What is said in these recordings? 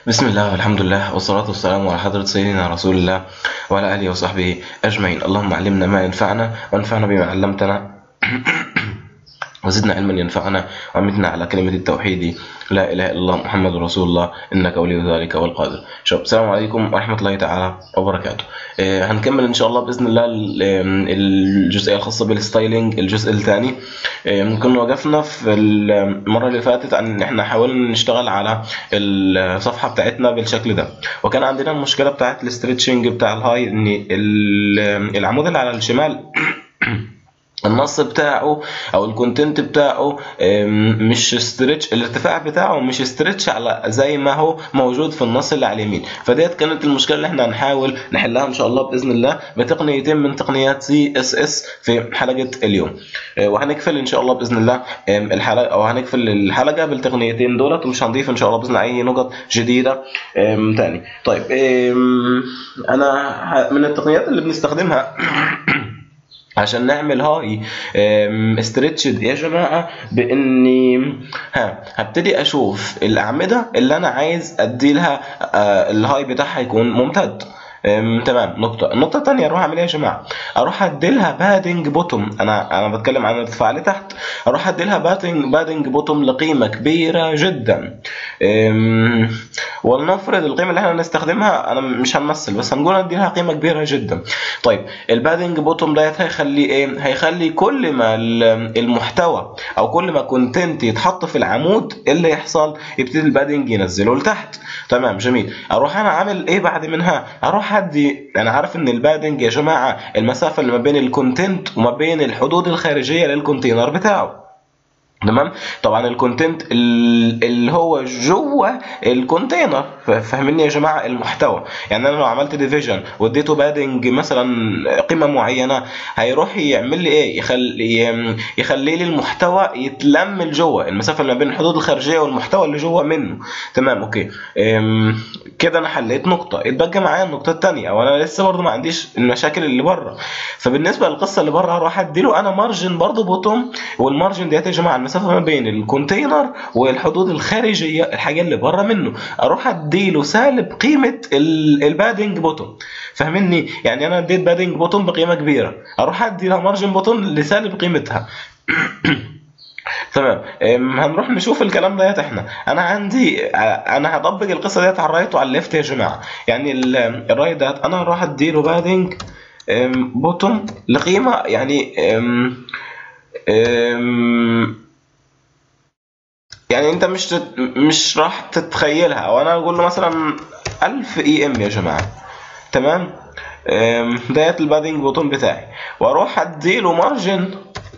بسم الله والحمد لله والصلاة والسلام على حضرة سيدنا رسول الله وعلى آله وصحبه أجمعين اللهم علمنا ما ينفعنا وانفعنا بما علمتنا وزدنا علما ينفعنا وأمتنا على كلمة التوحيد لا إله إلا الله محمد رسول الله إنك ولي ذلك والقادر شباب السلام عليكم ورحمة الله تعالى وبركاته آه، هنكمل إن شاء الله بإذن الله ال- آم، الجزئية الخاصة بالستايلينج الجزء الثاني ممكن وقفنا في المرة اللي فاتت عن إن إحنا حاولنا نشتغل على الصفحة بتاعتنا بالشكل ده وكان عندنا المشكلة بتاعت الاسترتشنج بتاع الهاي إن ال- العمود اللي على الشمال النص بتاعه او الكونتنت بتاعه أم، مش ستريتش الارتفاع بتاعه مش ستريتش على زي ما هو موجود في النص اللي على اليمين فديت كانت المشكله اللي احنا هنحاول نحلها ان شاء الله باذن الله بتقنيتين من تقنيات سي اس اس في حلقه اليوم أه، وهنقفل ان شاء الله باذن الله أم، الحلقه او هنقفل الحلقه بالتقنيتين دولت ومش هنضيف ان شاء الله باذن الله اي نقط جديده أم، تاني طيب أم، انا ه- من التقنيات اللي بنستخدمها عشان نعمل هاي استريتشد يا جماعه باني ها هبتدي اشوف الاعمده اللي انا عايز ادي لها آه، الهاي بتاعها يكون ممتد أم، تمام نقطة، النقطة الثانية أروح أعمل إيه يا جماعة؟ أروح أدي لها بادنج بوتوم، أنا أنا بتكلم عن الارتفاع لتحت، أروح أدي لها بادنج بادنج بوتوم لقيمة كبيرة جدا. أم، ولنفرض القيمة اللي احنا هنستخدمها أنا مش هنمثل بس هنقول أدي لها قيمة كبيرة جدا. طيب البادنج بوتوم ديت هيخلي ايه هيخلي كل ما ال- المحتوى او كل ما كونتنت يتحط في العمود إيه اللي يحصل يبتدي البادنج ينزله لتحت تمام جميل اروح انا عامل ايه بعد منها اروح ادي انا عارف ان البادنج يا جماعه المسافه اللي ما بين الكونتنت وما بين الحدود الخارجيه للكونتينر بتاعه تمام طبعا الكونتنت ال- اللي هو جوه الكونتينر ف- فاهميني يا جماعه المحتوى يعني انا لو عملت ديفيجن واديته بادنج مثلا قيمه معينه هيروح يعمل لي ايه يخلي يخلي لي المحتوى يتلم لجوه المسافه اللي ما بين الحدود الخارجيه والمحتوى اللي جوه منه تمام اوكي أم، كده انا حليت نقطه اتبقى معايا النقطه الثانيه او انا لسه برضه ما عنديش المشاكل اللي بره فبالنسبه للقصه اللي بره هروح اديله انا مارجن برضه بوتوم والمارجن ديت يا جماعه المسافه ما بين الكونتينر والحدود الخارجيه الحاجه اللي بره منه اروح اديله سالب قيمه ال- البادنج بوتوم فاهمني يعني انا اديت بادنج بوتوم بقيمه كبيره اروح ادي لها مارجن بوتوم لسالب قيمتها تمام أم، هنروح نشوف الكلام ديت احنا انا عندي ع- انا هطبق القصه ديت على الرايت وعلى الليفت يا جماعه يعني ال- الرايت ديت انا هروح اديله بادنج بوتوم لقيمه يعني أم، أم، يعني انت مش تت... مش راح تتخيلها او انا اقول له مثلا 1000 اي ام يا جماعه تمام أم، ديت البادنج بوتون بتاعي واروح اديله مارجن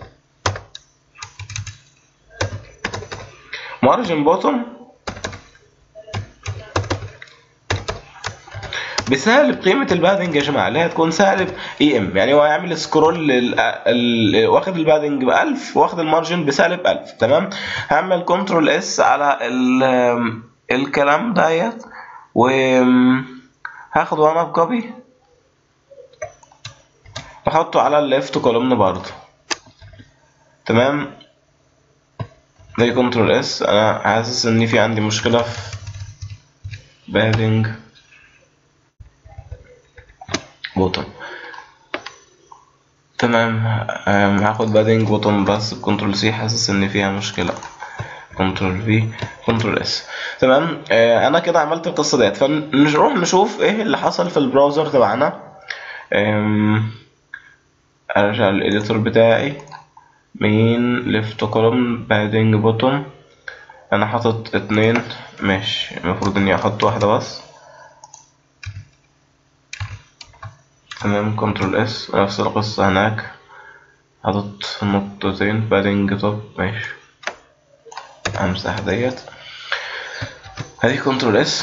مارجن بوتون بسالب قيمة البادنج يا جماعة اللي هي تكون سالب اي ام يعني هو هيعمل سكرول لل... ال... واخد البادنج ب 1000 واخد المارجن بسالب 1000 تمام هعمل كنترول اس على ال... الكلام ديت و هاخد وانا بكوبي واحطه على الليفت كولومن برضه تمام ده كنترول اس انا حاسس ان في عندي مشكلة في بادنج بوتون تمام أم، هاخد بادنج بوتون بس بكنترول سي حاسس ان فيها مشكلة كنترول في كنترول اس تمام آه، انا كده عملت القصة ديت فنروح نشوف ايه اللي حصل في البراوزر تبعنا أم، ارجع للإديتور بتاعي مين ليفت كولوم بادنج بوتون انا حاطط اتنين ماشي المفروض اني احط واحدة بس تمام كنترول اس نفس القصة هناك حاطط نقطتين بادنج توب ماشي همسح ديت هدي كنترول اس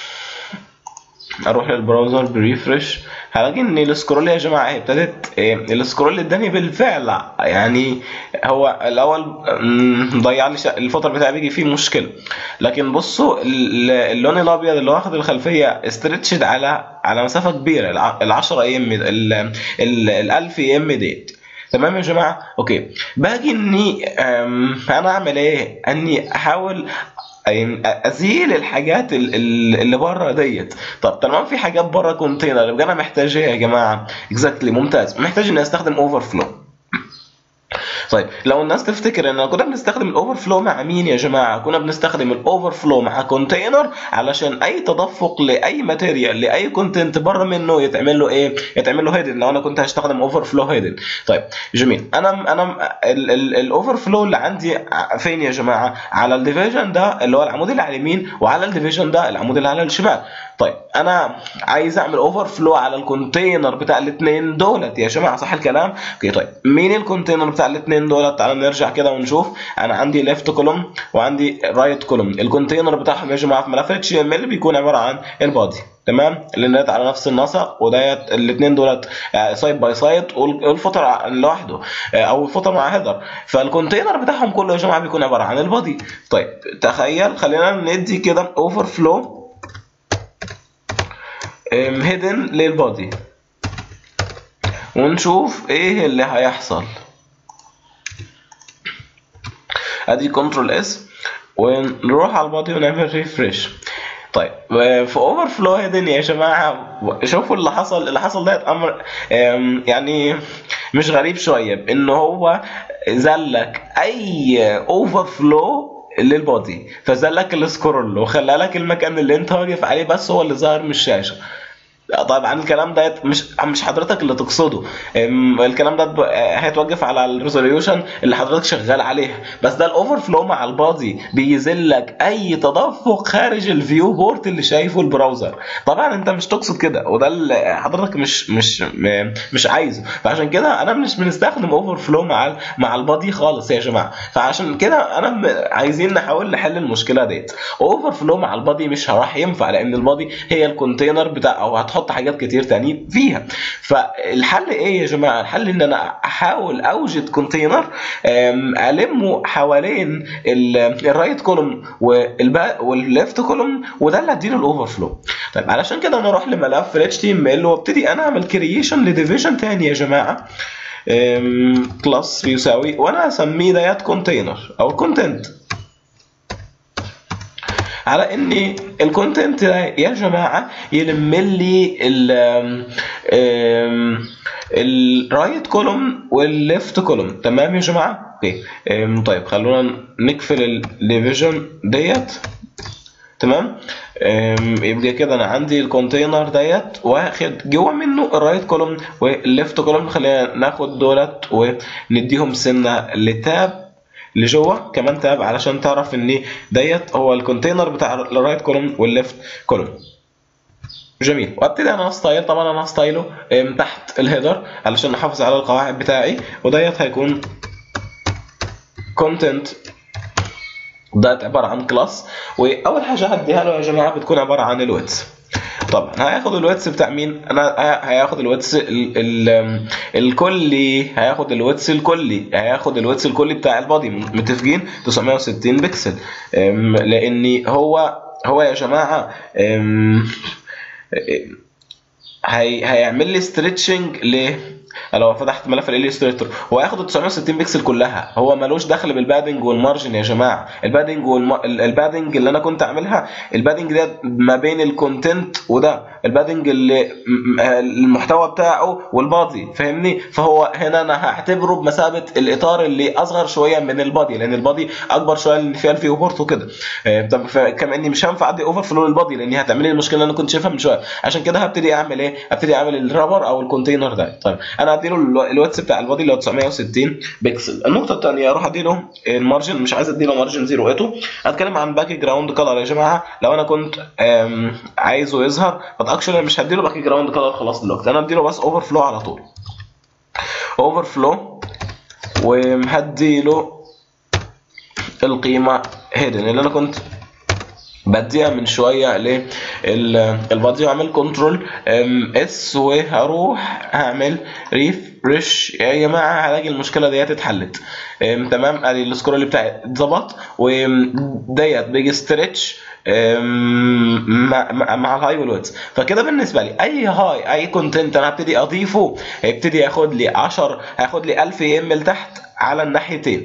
اروح للبراوزر بريفرش هلاقي ان السكرول يا جماعه اهي ابتدت إيه السكرول اداني بالفعل يعني هو الاول مم، ضيع لي شا- الفطر بتاعي بيجي فيه مشكله لكن بصوا ال- اللون الابيض اللي واخد الخلفيه استرتشد على على مسافه كبيره ال 10 اي ام ال 1000 اي ام ديت تمام يا جماعه اوكي باجي اني أم، انا اعمل ايه اني احاول ازيل الحاجات اللي بره ديت طب تمام في حاجات بره كونتينر يبقى انا محتاج ايه يا جماعه اكزاكتلي ممتاز محتاج اني استخدم اوفر فلو طيب لو الناس تفتكر ان كنا بنستخدم الاوفر فلو مع مين يا جماعه كنا بنستخدم الاوفر فلو مع كونتينر علشان اي تدفق لاي ماتيريال لاي كونتنت بره منه يتعمل له ايه يتعمل له هيدن لو انا كنت هستخدم اوفر فلو هيدن طيب جميل انا انا الاوفر فلو اللي عندي فين يا جماعه على الديفيجن ده اللي هو العمود اللي على اليمين وعلى الديفيجن ده العمود اللي على الشمال طيب انا عايز اعمل اوفر فلو على الكونتينر بتاع الاثنين دولت يا جماعه صح الكلام اوكي طيب مين الكونتينر بتاع الاثنين دولت تعالى نرجع كده ونشوف انا عندي ليفت كولوم وعندي رايت كولوم الكونتينر بتاعهم يا جماعه في ملف اتش ام ال بيكون عباره عن البادي تمام اللي على نفس النسق وديت الاثنين دولت سايد باي سايد والفوتر لوحده او الفوتر مع هيدر فالكونتينر بتاعهم كله يا جماعه بيكون عباره عن البادي طيب تخيل خلينا ندي كده اوفر فلو هيدن للبادي ونشوف ايه اللي هيحصل ادي كنترول اس ونروح على البادي ونعمل ريفريش طيب في اوفر فلو هيدن يا جماعه شوفوا اللي حصل اللي حصل ده امر يعني مش غريب شويه بان هو زلك اي اوفر فلو للبادي فزلك السكرول وخلى لك المكان اللي انت واقف عليه بس هو اللي ظاهر من الشاشه طبعا الكلام ده مش مش حضرتك اللي تقصده الكلام ده هيتوقف على الريزوليوشن اللي حضرتك شغال عليها بس ده الاوفر فلو مع البادي بيذلك اي تدفق خارج الفيو بورت اللي شايفه البراوزر طبعا انت مش تقصد كده وده اللي حضرتك مش مش مش عايزه فعشان كده انا مش بنستخدم اوفر فلو مع مع البادي خالص يا جماعه فعشان كده انا عايزين نحاول نحل المشكله ديت اوفر فلو مع البادي مش راح ينفع لان البادي هي الكونتينر بتاع او هتحط حاجات كتير تاني فيها فالحل ايه يا جماعه الحل ان انا احاول اوجد كونتينر المه حوالين الرايت كولوم والليفت كولوم وده اللي هديله الاوفر فلو طيب علشان كده انا اروح لملف ال HTML وابتدي انا اعمل كرييشن لديفيجن تاني يا جماعه كلاس بيساوي وانا اسميه ديت كونتينر او كونتنت على ان الكونتنت ده يا جماعه يلم لي ال الرايت كولوم والليفت كولوم تمام يا جماعه اوكي طيب خلونا نقفل الديفيجن ديت تمام يبقى كده انا عندي الكونتينر ديت واخد جوه منه الرايت كولوم والليفت كولوم خلينا ناخد دولت ونديهم سنه لتاب لجوه كمان تاب علشان تعرف ان ديت هو الكونتينر بتاع الرايت كولوم والليفت كولوم جميل وابتدي انا ستايل طبعا انا ستايله تحت الهيدر علشان احافظ على القواعد بتاعي وديت هيكون كونتنت ديت عباره عن كلاس واول حاجه هديها له يا جماعه بتكون عباره عن الويتس طبعا هياخد الويتس بتاع مين انا هياخد الويتس ال ال الكلي هياخد الويتس الكلي هياخد الويتس الكلي بتاع البادي متفقين 960 بكسل لان هو هو يا جماعه هي هيعمل لي ستريتشنج ل لو فتحت ملف الاليستريتور هو هياخد ال 960 بكسل كلها هو ملوش دخل بالبادنج والمارجن يا جماعه البادنج والم... البادنج اللي انا كنت عاملها البادنج ده ما بين الكونتنت وده البادنج اللي المحتوى بتاعه والبادي فاهمني فهو هنا انا هعتبره بمثابه الاطار اللي اصغر شويه من البادي لان البادي اكبر شويه اللي فيها الفيو بورت وكده طب كما اني مش هينفع ادي اوفر فلو للبادي لان هتعمل لي المشكله اللي انا كنت شايفها من شويه عشان كده هبتدي اعمل ايه هبتدي اعمل الرابر او الكونتينر ده طيب انا اديله الواتس بتاع البادي اللي هو 960 بكسل النقطه الثانيه اروح اديله المارجن مش عايز اديله مارجن زيرو ايتو هتكلم عن باك جراوند كلر يا جماعه لو انا كنت عايزه يظهر طب اكشولي مش هديله باك جراوند كلر خلاص دلوقتي انا اديله بس اوفر فلو على طول اوفر فلو ومهديله القيمه هيدن اللي انا كنت بديها من شويه للبادي واعمل كنترول اس وهروح هعمل ريفرش يا جماعه هلاقي المشكله ديت اتحلت تمام ادي السكرول بتاعي اتظبط وديت بيجي ستريتش مع, مع الهاي والويدز فكده بالنسبه لي اي هاي اي كونتنت انا هبتدي اضيفه هيبتدي ياخد لي 10 هياخد لي 1000 ام لتحت على الناحيتين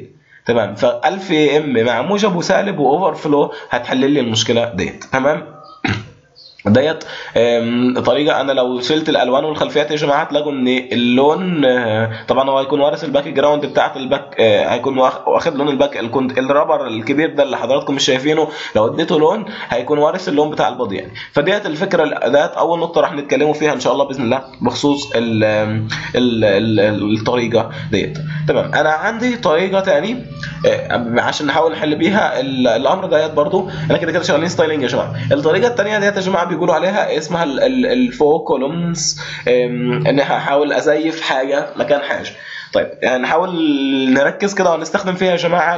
تمام ف 1000 ام مع موجب وسالب واوفر فلو هتحل لي المشكله ديت تمام ديت آم، طريقه انا لو شلت الالوان والخلفيات يا جماعه هتلاقوا ان اللون آه، طبعا هو هيكون وارث الباك جراوند بتاعت الباك آه، هيكون واخ- واخد لون الباك الكنت الرابر الكبير ده اللي حضراتكم مش شايفينه لو اديته لون هيكون وارث اللون بتاع البودي يعني فديت الفكره ديت اول نقطه راح نتكلموا فيها ان شاء الله باذن الله بخصوص ال ال ال الطريقه ديت تمام انا عندي طريقه تاني آه، عشان نحاول نحل بيها ال- الامر ديت برضو انا كده كده شغالين ستايلنج يا جماعه الطريقه الثانيه ديت يا جماعه بيقولوا عليها اسمها الفو كولومز ان هحاول ازيف حاجه مكان حاجه طيب يعني نحاول نركز كده ونستخدم فيها يا جماعه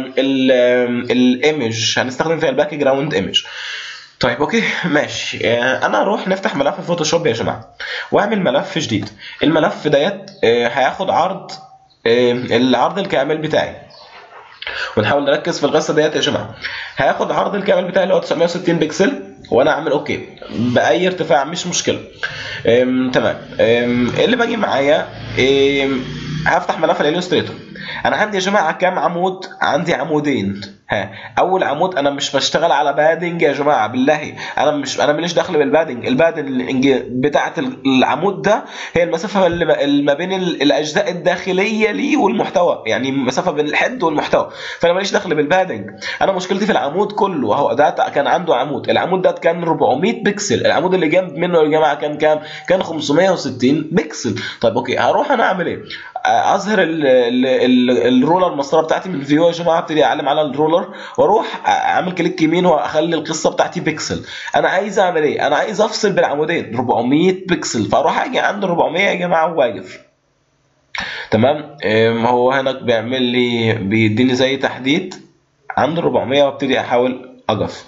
الايمج هنستخدم فيها الباك جراوند ايمج طيب اوكي ماشي آه، انا اروح نفتح ملف فوتوشوب يا جماعه واعمل ملف جديد الملف ديت آه، هياخد عرض آه، العرض الكامل بتاعي ونحاول نركز في القصه ديت يا جماعه هياخد عرض الكامل بتاعي اللي هو 960 بكسل وانا اعمل اوكي باي ارتفاع مش مشكله أم تمام أم اللي باجي معايا أم هفتح ملف الاليوستريتور انا عندي يا جماعه كام عمود عندي عمودين ها اول عمود انا مش بشتغل على بادنج يا جماعه بالله انا مش انا ماليش دخل بالبادنج البادنج بتاعه العمود ده هي المسافه اللي اللي ما بين ال- الاجزاء الداخليه ليه والمحتوى يعني مسافه بين الحد والمحتوى فانا ماليش دخل بالبادنج انا مشكلتي في العمود كله اهو ده كان عنده عمود العمود ده كان 400 بكسل العمود اللي جنب منه يا جماعه كان كام كان 560 بكسل طيب اوكي هروح انا اعمل ايه اظهر ال ال ال الرولر المسطره بتاعتي من الفيو يا جماعه ابتدي اعلم على الرولر واروح اعمل كليك يمين واخلي القصه بتاعتي بكسل انا عايز اعمل ايه انا عايز افصل بين عمودين 400 بكسل فاروح اجي عند 400 يا جماعه وواقف تمام أم، هو هنا بيعمل لي بيديني زي تحديد عند 400 وابتدي احاول اقف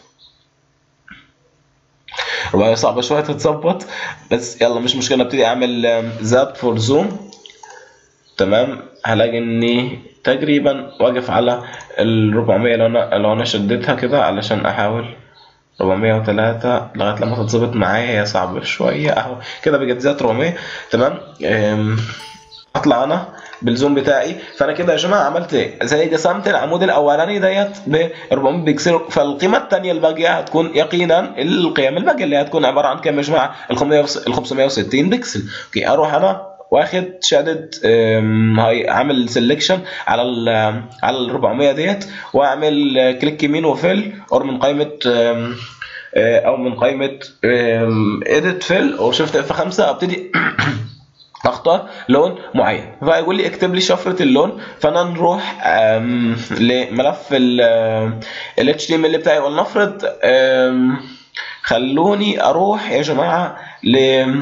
ربما صعبة شوية تتظبط بس يلا مش مشكلة ابتدي اعمل زاب فور زوم تمام هلاقي اني تقريبا واقف على ال 400 لو انا لو انا شديتها كده علشان احاول 403 لغايه لما تتظبط معايا هي صعبه شويه اهو كده بقت زي 400 تمام أم، اطلع انا بالزوم بتاعي فانا كده يا جماعه عملت ايه زي قسمت العمود الاولاني ديت ب 400 بكسل فالقيمه الثانيه الباقيه هتكون يقينا القيم الباقيه اللي هتكون عباره عن كام يا جماعه ال 560 بكسل اوكي اروح انا واخد شادد أم، هاي عامل سيلكشن على ال على ال 400 ديت واعمل كليك يمين وفيل اور من قائمه أم، آه، او من قائمه اديت فيل او شفت اف 5 ابتدي اختار لون معين فيقول لي اكتب لي شفره اللون فانا نروح أم، لملف ال HTML بتاعي ولنفرض أم، خلوني اروح يا جماعه ل أم،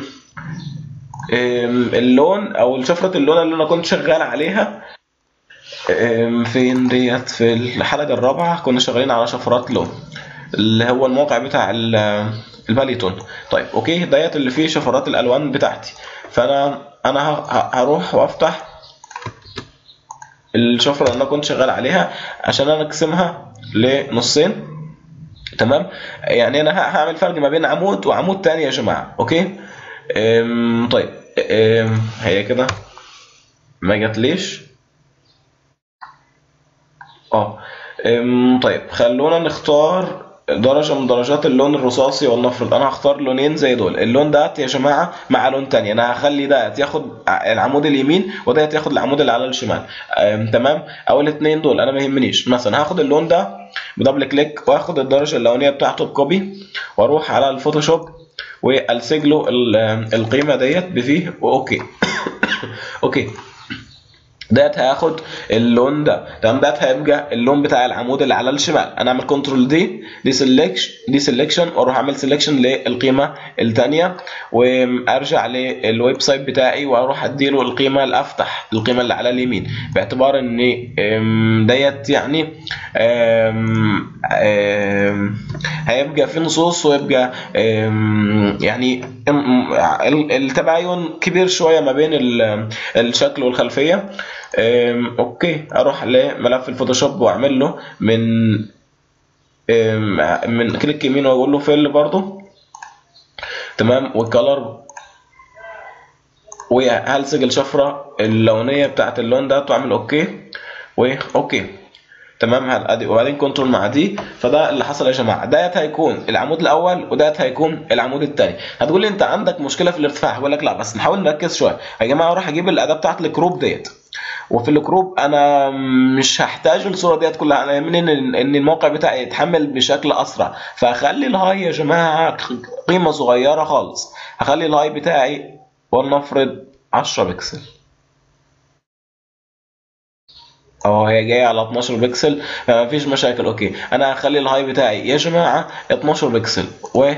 اللون او شفره اللون اللي انا كنت شغال عليها أم، فين ديت في الحلقه الرابعه كنا شغالين على شفرات لون اللي هو الموقع بتاع ال- الباليتون طيب اوكي ديت اللي فيه شفرات الالوان بتاعتي فانا انا ه- ه- هروح وافتح الشفره اللي انا كنت شغال عليها عشان انا اقسمها لنصين تمام يعني انا ه- هعمل فرق ما بين عمود وعمود تاني يا جماعه اوكي أم طيب أم هي كده ما جاتليش اه أم، طيب خلونا نختار درجة من درجات اللون الرصاصي ولنفرض انا هختار لونين زي دول اللون ده يا جماعة مع لون تاني انا هخلي ده ياخد ع- العمود اليمين وده ياخد العمود اللي على الشمال أم، تمام او الاثنين دول انا ما يهمنيش مثلا هاخد اللون ده بدبل كليك واخد الدرجة اللونية بتاعته بكوبي واروح على الفوتوشوب والسج له ال- القيمة ديت بفيه واوكي اوكي ديت هياخد اللون ده تمام ديت هيبقى اللون بتاع العمود اللي على الشمال انا اعمل كنترول دي دي سيلكشن دي سيلكشن واروح اعمل سيلكشن للقيمه الثانيه وارجع للويب سايت بتاعي واروح اديله القيمه اللي افتح القيمه اللي على اليمين باعتبار ان أم، ديت يعني أم، أم، هيبقى في نصوص ويبقى أم، يعني أم، ال- التباين كبير شويه ما بين ال- الشكل والخلفيه أم، اوكي اروح لملف الفوتوشوب واعمل له من أم، من كليك يمين واقول له فيل برضو تمام والكلر وهلصق الشفره اللونيه بتاعت اللون ده واعمل اوكي واوكي تمام ادي وبعدين كنترول مع دي فده اللي حصل يا جماعه ديت هيكون العمود الاول وديت هيكون العمود الثاني هتقول لي انت عندك مشكله في الارتفاع هقول لك لا بس نحاول نركز شويه يا جماعه اروح اجيب الاداه بتاعت الكروب ديت وفي الكروب انا مش هحتاج الصوره ديت كلها انا يهمني ان ان الموقع بتاعي يتحمل بشكل اسرع فهخلي الهاي يا جماعه قيمه صغيره خالص هخلي الهاي بتاعي ولنفرض 10 بكسل اه هي جايه على 12 بكسل فمفيش مشاكل اوكي انا هخلي الهاي بتاعي يا جماعه 12 بكسل و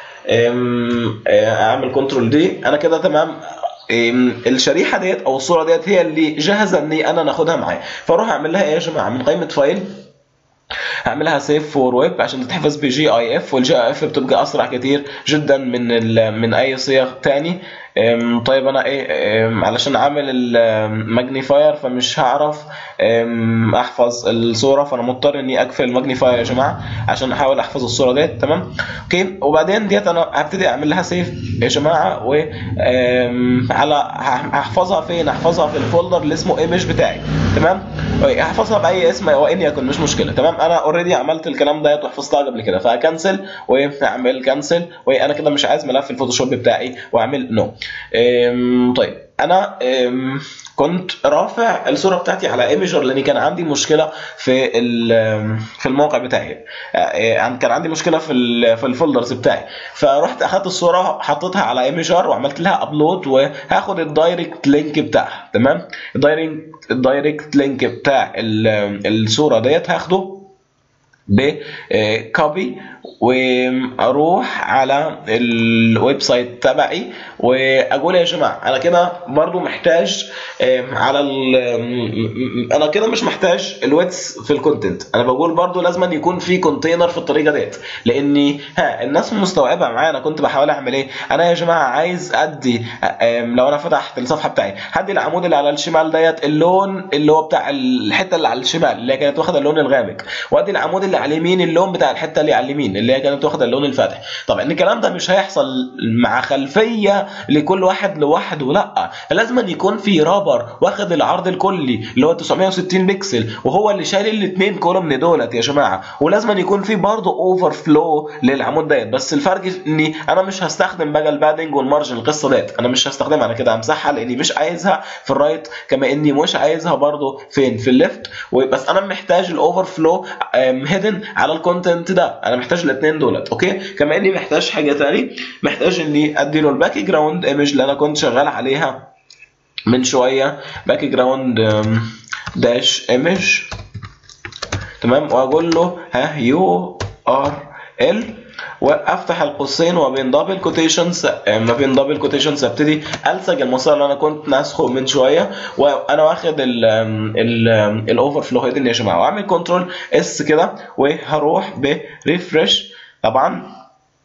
اعمل كنترول دي انا كده تمام الشريحه ديت او الصوره ديت هي اللي جاهزه اني انا ناخدها معايا فاروح اعمل لها ايه يا جماعه من قائمه فايل هعملها سيف فور ويب عشان تتحفظ بجي اي اف والجي اي اف بتبقى اسرع كتير جدا من من اي صيغ تاني طيب انا ايه علشان اعمل الماجنيفاير فمش هعرف احفظ الصوره فانا مضطر اني اقفل الماجنيفاير يا جماعه عشان احاول احفظ الصوره ديت تمام اوكي وبعدين ديت انا هبتدي اعمل لها سيف يا جماعه و على هحفظها فين هحفظها في الفولدر اللي اسمه ايمج بتاعي تمام هحفظها باي اسم وان يكن مش مشكله تمام انا اوريدي عملت الكلام ديت وحفظتها قبل كده فهكنسل واعمل كنسل وانا كده مش عايز ملف الفوتوشوب بتاعي واعمل نو طيب انا كنت رافع الصوره بتاعتي على ايميجر لان كان عندي مشكله في في الموقع بتاعي كان عندي مشكله في في الفولدرز بتاعي فرحت اخدت الصوره حطيتها على ايميجر وعملت لها ابلود وهاخد الدايركت لينك بتاعها تمام الدايركت الدايركت لينك بتاع الصوره ديت هاخده بكوبي واروح على الويب سايت تبعي واقول يا جماعه انا كده برضو محتاج على انا كده مش محتاج الويتس في الكونتنت انا بقول برضو لازم يكون في كونتينر في الطريقه ديت لاني ها الناس مستوعبه معايا انا كنت بحاول اعمل ايه انا يا جماعه عايز ادي لو انا فتحت الصفحه بتاعي هدي العمود اللي على الشمال ديت اللون اللي هو بتاع الحته اللي على الشمال اللي كانت واخده اللون الغامق وادي العمود اللي على اليمين اللون بتاع الحته اللي على اليمين اللي هي كانت واخده اللون الفاتح طبعا الكلام ده مش هيحصل مع خلفيه لكل واحد لوحده لا لازم يكون في رابر واخد العرض الكلي اللي هو 960 بكسل وهو اللي شايل الاثنين كولوم دولت يا جماعه ولازم يكون في برضه اوفر فلو للعمود ديت بس الفرق اني انا مش هستخدم بقى البادنج والمارجن القصه ديت انا مش هستخدمها انا كده همسحها لاني مش عايزها في الرايت كما اني مش عايزها برضه فين في الليفت بس انا محتاج الاوفر فلو هيدن على الكونتنت ده انا محتاج الاثنين دولت اوكي كما اني محتاج حاجه ثاني محتاج اني ادي له الباك جراوند ايمج اللي انا كنت شغال عليها من شويه باك جراوند داش ايمج تمام واقول له ها يو ار ال وافتح القوسين وبين دبل كوتيشنز ما بين دبل كوتيشنز ابتدي الصق المسار اللي انا كنت ناسخه من شويه وانا واخد الاوفر فلو هيدن يا جماعه واعمل كنترول اس كده وهروح بريفرش طبعا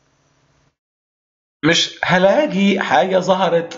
مش هلاقي حاجه ظهرت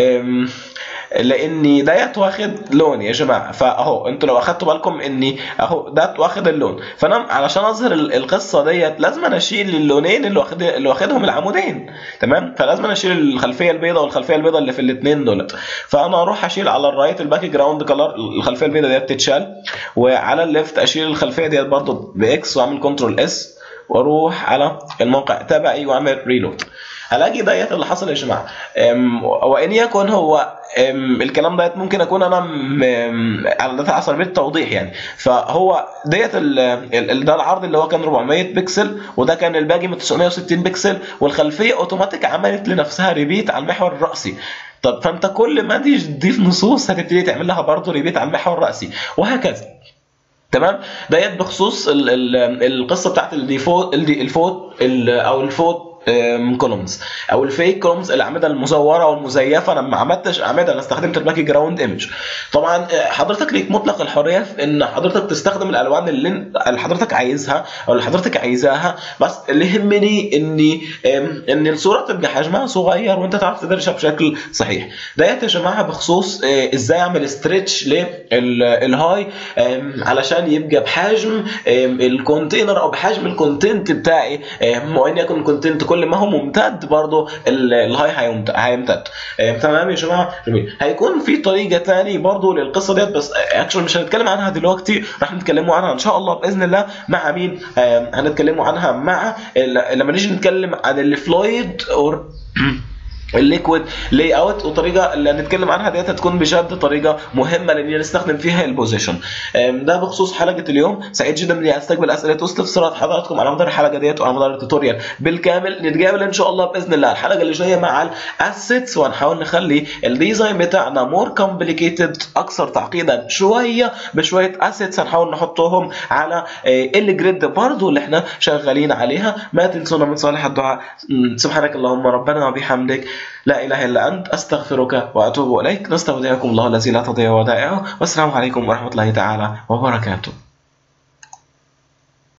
لاني ديت واخد لون يا جماعه فاهو انتوا لو اخدتوا بالكم اني اهو ده واخد اللون فانا علشان اظهر القصه ديت لازم أنا اشيل اللونين اللي واخد اللي واخدهم العمودين تمام فلازم أنا اشيل الخلفيه البيضاء والخلفيه البيضاء اللي في الاثنين دولت فانا اروح اشيل على الرايت الباك جراوند كلر الخلفيه البيضاء ديت تتشال وعلى الليفت اشيل الخلفيه ديت برضو باكس واعمل كنترول اس واروح على الموقع تبعي واعمل ريلود هلاقي ديت اللي حصل يا جماعه وان يكن هو الكلام ديت ممكن اكون انا على ده حصل بالتوضيح يعني فهو ديت ده العرض اللي هو كان 400 بكسل وده كان الباقي من 960 بكسل والخلفيه اوتوماتيك عملت لنفسها ريبيت على المحور الراسي طب فانت كل ما تيجي تضيف نصوص هتبتدي تعمل لها برضه ريبيت على المحور الراسي وهكذا تمام ديت بخصوص ال ال القصه بتاعت الديفوت الفوت او الفوت كولومز او الفيك كولومز الاعمده المزوره والمزيفه انا ما عملتش اعمده انا استخدمت الباك جراوند ايمج طبعا حضرتك ليك مطلق الحريه في ان حضرتك تستخدم الالوان اللي, اللي حضرتك عايزها او اللي حضرتك عايزاها بس اللي يهمني اني ان الصوره تبقى حجمها صغير وانت تعرف تدرسها بشكل صحيح ديت يا جماعه بخصوص ازاي اعمل ستريتش للهاي علشان يبقى بحجم الكونتينر او بحجم الكونتنت بتاعي وان يكن كونتنت كل كل ما هو ممتد برضه ال- الهاي هيمت- هيمتد آه، تمام يا جماعه جميل هيكون في طريقه تاني برضه للقصه ديت بس اكشن مش هنتكلم عنها دلوقتي راح نتكلموا عنها ان شاء الله باذن الله مع مين آه، هنتكلموا عنها مع ال- لما نيجي نتكلم عن الفلويد اور الليكويد لاي اوت وطريقه اللي هنتكلم عنها ديت هتكون بجد طريقه مهمه لان نستخدم فيها البوزيشن أم، ده بخصوص حلقه اليوم سعيد جدا اني استقبل اسئله واستفسارات حضراتكم على مدار الحلقه ديت وعلى مدار التوتوريال بالكامل نتقابل ان شاء الله باذن الله الحلقه اللي جايه مع الاسيتس وهنحاول نخلي الديزاين بتاعنا مور كومبليكيتد اكثر تعقيدا شويه بشويه اسيتس هنحاول نحطهم على الجريد برضو اللي احنا شغالين عليها ما تنسونا من صالح الدعاء م، سبحانك اللهم ربنا وبحمدك لا اله الا انت استغفرك واتوب اليك نستودعكم الله الذي لا تضيع ودائعه والسلام عليكم ورحمه الله تعالى وبركاته